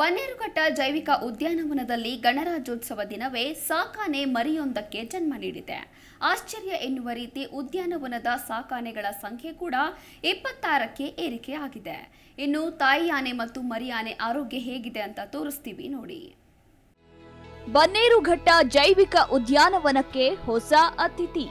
ಬನ್ನೇರುಘಟ್ಟ ಜೈವಿಕ ಉದ್ಯಾನವನದಲ್ಲಿ ಗಣರಾಜ್ಯೋತ್ಸವ ದಿನವೇ ಸಾಕಾನೆ ಮರಿಯೊಂದಕ್ಕೆ ಜನ್ಮ ನೀಡಿದೆ ಆಶ್ಚರ್ಯ ಎನ್ನುವ ರೀತಿ ಉದ್ಯಾನವನದ ಸಾಕಾನೆಗಳ ಸಂಖ್ಯೆ ಕೂಡ ಇಪ್ಪತ್ತಾರಕ್ಕೆ ಏರಿಕೆ ಆಗಿದೆ ಇನ್ನು ತಾಯಿ ಆನೆ ಮತ್ತು ಮರಿ ಆನೆ ಆರೋಗ್ಯ ಹೇಗಿದೆ ಅಂತ ತೋರಿಸ್ತೀವಿ ನೋಡಿ ಬನ್ನೇರುಘಟ್ಟ ಜೈವಿಕ ಉದ್ಯಾನವನಕ್ಕೆ ಹೊಸ ಅತಿಥಿ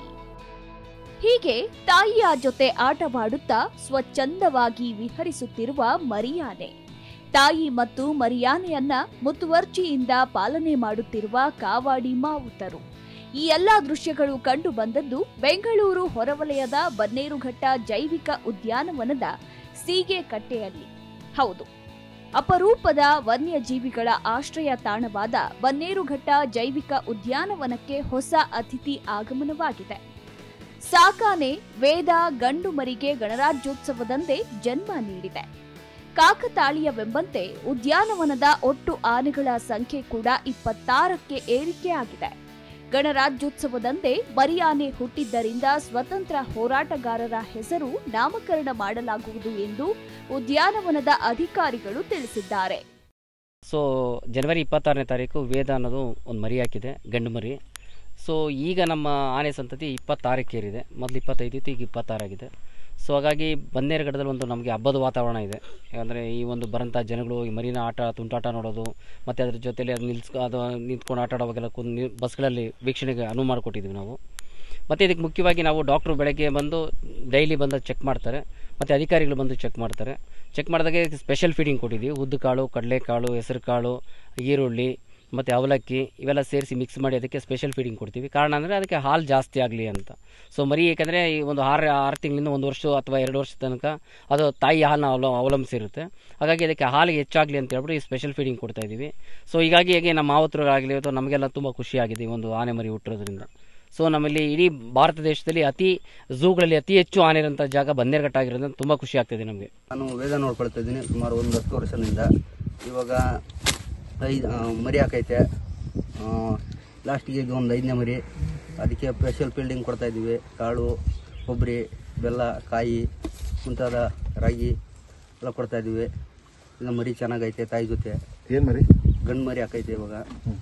ಹೀಗೆ ತಾಯಿಯ ಜೊತೆ ಆಟವಾಡುತ್ತಾ ಸ್ವಚ್ಛಂದವಾಗಿ ವಿಹರಿಸುತ್ತಿರುವ ಮರಿಯಾನೆ ತಾಯಿ ಮತ್ತು ಮರಿಯಾನೆಯನ್ನ ಮುತುವರ್ಜಿಯಿಂದ ಪಾಲನೆ ಮಾಡುತ್ತಿರುವ ಕಾವಾಡಿ ಮಾವುತರು ಈ ಎಲ್ಲಾ ದೃಶ್ಯಗಳು ಕಂಡು ಬಂದದ್ದು ಬೆಂಗಳೂರು ಹೊರವಲಯದ ಬನ್ನೇರುಘಟ್ಟ ಜೈವಿಕ ಉದ್ಯಾನವನದ ಸೀಗೆ ಕಟ್ಟೆಯಲ್ಲಿ ಹೌದು ಅಪರೂಪದ ವನ್ಯಜೀವಿಗಳ ಆಶ್ರಯ ತಾಣವಾದ ಬನ್ನೇರುಘಟ್ಟ ಜೈವಿಕ ಉದ್ಯಾನವನಕ್ಕೆ ಹೊಸ ಅತಿಥಿ ಆಗಮನವಾಗಿದೆ ಸಾಕಾನೆ ವೇದ ಗಂಡು ಮರಿಗೆ ಗಣರಾಜ್ಯೋತ್ಸವದಂದೇ ಜನ್ಮ ನೀಡಿದೆ ಕಾಕತಾಳೀಯವೆಂಬಂತೆ ಉದ್ಯಾನವನದ ಒಟ್ಟು ಆನೆಗಳ ಸಂಖ್ಯೆ ಕೂಡ ಇಪ್ಪತ್ತಾರಕ್ಕೆ ಏರಿಕೆಯಾಗಿದೆ ಗಣರಾಜ್ಯೋತ್ಸವದಂದೇ ಮರಿಯಾನೆ ಹುಟ್ಟಿದ್ದರಿಂದ ಸ್ವತಂತ್ರ ಹೋರಾಟಗಾರರ ಹೆಸರು ನಾಮಕರಣ ಮಾಡಲಾಗುವುದು ಎಂದು ಉದ್ಯಾನವನದ ಅಧಿಕಾರಿಗಳು ತಿಳಿಸಿದ್ದಾರೆ ಸೊ ಜನವರಿ ಇಪ್ಪತ್ತಾರನೇ ತಾರೀಕು ವೇದ ಅನ್ನೋದು ಒಂದು ಮರಿ ಹಾಕಿದೆ ಗಂಡು ಮರಿ ಸೊ ಈಗ ನಮ್ಮ ಆನೆ ಸಂತತಿ ಇಪ್ಪತ್ತಾರಕ್ಕೆ ಏರಿದೆ ಮೊದಲು ಇಪ್ಪತ್ತೈದು ಇತ್ತು ಈಗ ಇಪ್ಪತ್ತಾರಾಗಿದೆ ಸೊ ಹಾಗಾಗಿ ಬನ್ನೇರುಘಟ್ಟದಲ್ಲಿ ಒಂದು ನಮಗೆ ಹಬ್ಬದ ವಾತಾವರಣ ಇದೆ ಯಾಕಂದರೆ ಈ ಒಂದು ಬರೋಂಥ ಜನಗಳು ಈ ಮರಿನ ಆಟ ತುಂಟಾಟ ನೋಡೋದು ಮತ್ತು ಅದ್ರ ಜೊತೆಲಿ ಅದು ನಿಲ್ಸ್ ಅದು ನಿಂತ್ಕೊಂಡು ಆಟ ಆಡುವಾಗೆಲ್ಲ ಕುಂದ್ ನಿ- ಬಸ್ಗಳಲ್ಲಿ ವೀಕ್ಷಣೆಗೆ ಅನುವು ಮಾಡಿಕೊಟ್ಟಿದ್ದೀವಿ ನಾವು ಮತ್ತು ಇದಕ್ಕೆ ಮುಖ್ಯವಾಗಿ ನಾವು ಡಾಕ್ಟ್ರು ಬೆಳಗ್ಗೆ ಬಂದು ಡೈಲಿ ಬಂದು ಚೆಕ್ ಮಾಡ್ತಾರೆ ಮತ್ತು ಅಧಿಕಾರಿಗಳು ಬಂದು ಚೆಕ್ ಮಾಡ್ತಾರೆ ಚೆಕ್ ಮಾಡಿದಾಗೆ ಸ್ಪೆಷಲ್ ಫೀಡಿಂಗ್ ಕೊಟ್ಟಿದ್ದೀವಿ ಉದ್ದುಕಾಳು ಕಡಲೆಕಾಳು ಹೆಸರು ಕಾಳು ಈರುಳ್ಳಿ ಮತ್ತು ಅವಲಕ್ಕಿ ಇವೆಲ್ಲ ಸೇರಿಸಿ ಮಿಕ್ಸ್ ಮಾಡಿ ಅದಕ್ಕೆ ಸ್ಪೆಷಲ್ ಫೀಡಿಂಗ್ ಕೊಡ್ತೀವಿ ಕಾರಣ ಅಂದರೆ ಅದಕ್ಕೆ ಹಾಲು ಜಾಸ್ತಿ ಆಗಲಿ ಅಂತ ಸೊ ಮರಿ ಏಕೆಂದರೆ ಈ ಒಂದು ಆರು ಆರು ತಿಂಗಳಿಂದ ಒಂದು ವರ್ಷ ಅಥವಾ ಎರಡು ವರ್ಷದ ತನಕ ಅದು ತಾಯಿ ಹಾಲನ್ನ ಅವಲ ಅವಲಂಬಿಸಿರುತ್ತೆ ಹಾಗಾಗಿ ಅದಕ್ಕೆ ಹಾಲಿಗೆ ಹೆಚ್ಚಾಗಲಿ ಅಂತ ಹೇಳ್ಬಿಟ್ಟು ಈ ಸ್ಪೆಷಲ್ ಫೀಡಿಂಗ್ ಕೊಡ್ತಾ ಇದ್ದೀವಿ ಸೊ ಹೀಗಾಗಿ ಹೇಗೆ ನಮ್ಮ ಮಾವತರಾಗಲಿ ಅಥವಾ ನಮಗೆಲ್ಲ ತುಂಬ ಖುಷಿಯಾಗಿದೆ ಈ ಒಂದು ಆನೆ ಮರಿ ಹುಟ್ಟಿರೋದ್ರಿಂದ ಸೊ ನಮ್ಮಲ್ಲಿ ಇಡೀ ಭಾರತ ದೇಶದಲ್ಲಿ ಅತಿ ಝೂಗಳಲ್ಲಿ ಅತಿ ಹೆಚ್ಚು ಆನೆ ಇರೋಂಥ ಜಾಗ ಬನ್ನೇರುಘಟ್ಟ ಆಗಿರೋದ್ರಿಂದ ತುಂಬ ಖುಷಿ ಆಗ್ತಿದೆ ನಮಗೆ ನಾನು ವೇದ ನೋಡ್ಕೊಳ್ತಾ ಇದ್ದೀನಿ ಸುಮಾರು ಒಂದು ಹತ್ತು ವರ್ಷದಿಂದ ಇವಾಗ ಐದು ಆ, ಮರಿ ಹಾಕೈತೆ ಲಾಸ್ಟಿಗೆ ಇದು ಒಂದು ಐದನೇ ಮರಿ ಅದಕ್ಕೆ ಸ್ಪೆಷಲ್ ಫೀಲ್ಡಿಂಗ್ ಕೊಡ್ತಾ ಇದ್ದೀವಿ ಕಾಳು ಕೊಬ್ಬರಿ ಬೆಲ್ಲ ಕಾಯಿ ಮುಂತಾದ ರಾಗಿ ಎಲ್ಲ ಕೊಡ್ತಾ ಇದ್ದೀವಿ ಈಗ ಮರಿ ಚೆನ್ನಾಗೈತೆ ತಾಯಿ ಜೊತೆ ಏನು ಮರಿ ಗಂಡು ಮರಿ ಹಾಕೈತೆ ಇವಾಗ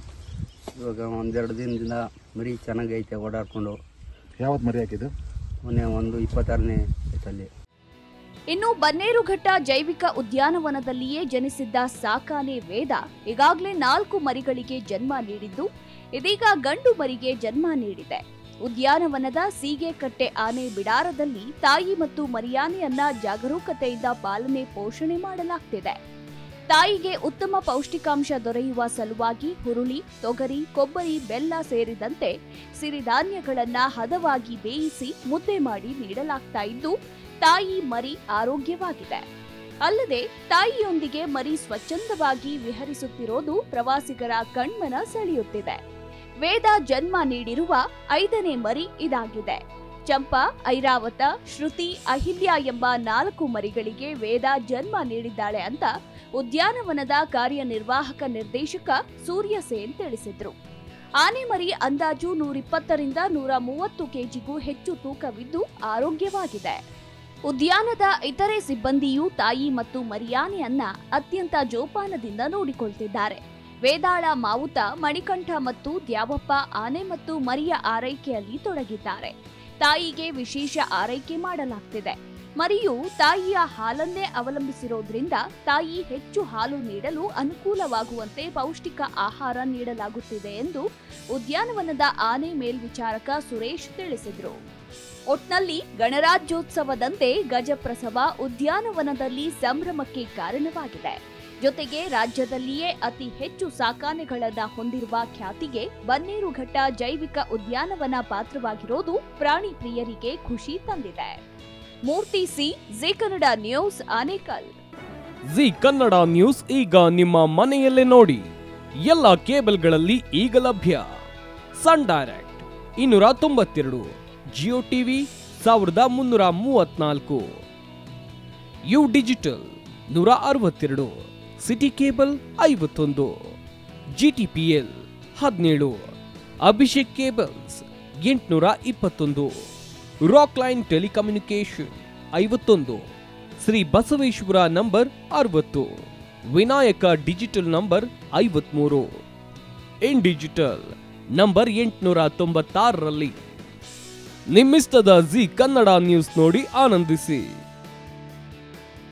ಇವಾಗ ಒಂದೆರಡು ದಿನದಿಂದ ಮರಿ ಚೆನ್ನಾಗೈತೆ ಓಡಾಡ್ಕೊಂಡು ಯಾವತ್ತು ಮರಿ ಹಾಕಿದ್ದು ಮೊನ್ನೆ ಒಂದು ಇಪ್ಪತ್ತಾರನೇ ಐತಲ್ಲಿ ಇನ್ನು ಬನ್ನೇರುಘಟ್ಟ ಜೈವಿಕ ಉದ್ಯಾನವನದಲ್ಲಿಯೇ ಜನಿಸಿದ್ದ ಸಾಕಾನೆ ವೇದ ಈಗಾಗಲೇ ನಾಲ್ಕು ಮರಿಗಳಿಗೆ ಜನ್ಮ ನೀಡಿದ್ದು ಇದೀಗ ಗಂಡು ಮರಿಗೆ ಜನ್ಮ ನೀಡಿದೆ ಉದ್ಯಾನವನದ ಸೀಗೆಕಟ್ಟೆ ಆನೆ ಬಿಡಾರದಲ್ಲಿ ತಾಯಿ ಮತ್ತು ಮರಿಯಾನೆಯನ್ನ ಜಾಗರೂಕತೆಯಿಂದ ಪಾಲನೆ ಪೋಷಣೆ ಮಾಡಲಾಗ್ತಿದೆ ತಾಯಿಗೆ ಉತ್ತಮ ಪೌಷ್ಟಿಕಾಂಶ ದೊರೆಯುವ ಸಲುವಾಗಿ ಹುರುಳಿ ತೊಗರಿ ಕೊಬ್ಬರಿ ಬೆಲ್ಲ ಸೇರಿದಂತೆ ಸಿರಿಧಾನ್ಯಗಳನ್ನ ಹದವಾಗಿ ಬೇಯಿಸಿ ಮುದ್ದೆ ಮಾಡಿ ನೀಡಲಾಗ್ತಾ ಇದ್ದು ತಾಯಿ ಮರಿ ಆರೋಗ್ಯವಾಗಿದೆ ಅಲ್ಲದೆ ತಾಯಿಯೊಂದಿಗೆ ಮರಿ ಸ್ವಚ್ಛಂದವಾಗಿ ವಿಹರಿಸುತ್ತಿರೋದು ಪ್ರವಾಸಿಗರ ಕಣ್ಮನ ಸೆಳೆಯುತ್ತಿದೆ ವೇದ ಜನ್ಮ ನೀಡಿರುವ ಐದನೇ ಮರಿ ಇದಾಗಿದೆ ಚಂಪಾ ಐರಾವತ ಶ್ರುತಿ ಅಹಿಲ್ಯ ಎಂಬ ನಾಲ್ಕು ಮರಿಗಳಿಗೆ ವೇದ ಜನ್ಮ ನೀಡಿದ್ದಾಳೆ ಅಂತ ಉದ್ಯಾನವನದ ಕಾರ್ಯನಿರ್ವಾಹಕ ನಿರ್ದೇಶಕ ಸೂರ್ಯ ಸೇನ್ ತಿಳಿಸಿದ್ರು ಆನೆ ಮರಿ ಅಂದಾಜು ನೂರಿಪ್ಪತ್ತರಿಂದ ನೂರ ಮೂವತ್ತು ಕೆಜಿಗೂ ಹೆಚ್ಚು ತೂಕವಿದ್ದು ಆರೋಗ್ಯವಾಗಿದೆ ಉದ್ಯಾನದ ಇತರೆ ಸಿಬ್ಬಂದಿಯೂ ತಾಯಿ ಮತ್ತು ಮರಿಯಾನೆಯನ್ನ ಅತ್ಯಂತ ಜೋಪಾನದಿಂದ ನೋಡಿಕೊಳ್ತಿದ್ದಾರೆ ವೇದಾಳ ಮಾವುತ ಮಣಿಕಂಠ ಮತ್ತು ದ್ಯಾವಪ್ಪ ಆನೆ ಮತ್ತು ಮರಿಯ ಆರೈಕೆಯಲ್ಲಿ ತೊಡಗಿದ್ದಾರೆ ತಾಯಿಗೆ ವಿಶೇಷ ಆರೈಕೆ ಮಾಡಲಾಗ್ತಿದೆ ಮರಿಯು ತಾಯಿಯ ಹಾಲನ್ನೇ ಅವಲಂಬಿಸಿರೋದ್ರಿಂದ ತಾಯಿ ಹೆಚ್ಚು ಹಾಲು ನೀಡಲು ಅನುಕೂಲವಾಗುವಂತೆ ಪೌಷ್ಟಿಕ ಆಹಾರ ನೀಡಲಾಗುತ್ತಿದೆ ಎಂದು ಉದ್ಯಾನವನದ ಆನೆ ಮೇಲ್ವಿಚಾರಕ ಸುರೇಶ್ ತಿಳಿಸಿದರು ಒಟ್ನಲ್ಲಿ ಗಣರಾಜ್ಯೋತ್ಸವದಂತೆ ಗಜಪ್ರಸವ ಉದ್ಯಾನವನದಲ್ಲಿ ಸಂಭ್ರಮಕ್ಕೆ ಕಾರಣವಾಗಿದೆ ಜೊತೆಗೆ ರಾಜ್ಯದಲ್ಲಿಯೇ ಅತಿ ಹೆಚ್ಚು ಸಾಕಾನೆಗಳನ್ನ ಹೊಂದಿರುವ ಖ್ಯಾತಿಗೆ ಬನ್ನೇರುಘಟ್ಟ ಜೈವಿಕ ಉದ್ಯಾನವನ ಪಾತ್ರವಾಗಿರೋದು ಪ್ರಾಣಿ ಪ್ರಿಯರಿಗೆ ಖುಷಿ ತಂದಿದೆ Murthy C Zee Kannada news Anekal Zee Kannada news ಈಗ ನಿಮ್ಮ ಮನೆಯಲ್ಲೇ ನೋಡಿ ಎಲ್ಲ ಕೇಬಲ್ಗಳಲ್ಲಿ ಈಗ ಲಭ್ಯ ಸನ್ ಡೈರೆಕ್ಟ್ ಇನ್ನೂರ ತೊಂಬತ್ತೆರಡು ಜಿಯೋ ಟಿವಿ ಸಾವಿರದ ಮುನ್ನೂರ ಮೂವತ್ನಾಲ್ಕು ಯು ಡಿಜಿಟಲ್ ನೂರ ಅರವತ್ತೆರಡು ಸಿಟಿ ಕೇಬಲ್ ಐವತ್ತೊಂದು ಜಿಟಿಪಿಎಲ್ ಹದಿನೇಳು ಅಭಿಷೇಕ್ ಕೇಬಲ್ಸ್ ಎಂಟುನೂರ ಇಪ್ಪತ್ತೊಂದು ರಾಕ್ ಲೈನ್ ಟೆಲಿಕಮ್ಯುನಿಕೇಶನ್ ಐವತ್ತೊಂದು ಶ್ರೀ ಬಸವೇಶ್ವರ ನಂಬರ್ ಅರವತ್ತು ವಿನಾಯಕ ಡಿಜಿಟಲ್ ನಂಬರ್ ಐವತ್ಮೂರು ಇನ್ ಡಿಜಿಟಲ್ ನಂಬರ್ ಎಂಟುನೂರ ತೊಂಬತ್ತಾರರಲ್ಲಿ ನಿಮ್ಮಿಸ್ತದ ಜಿ ಕನ್ನಡ ನ್ಯೂಸ್ ನೋಡಿ ಆನಂದಿಸಿ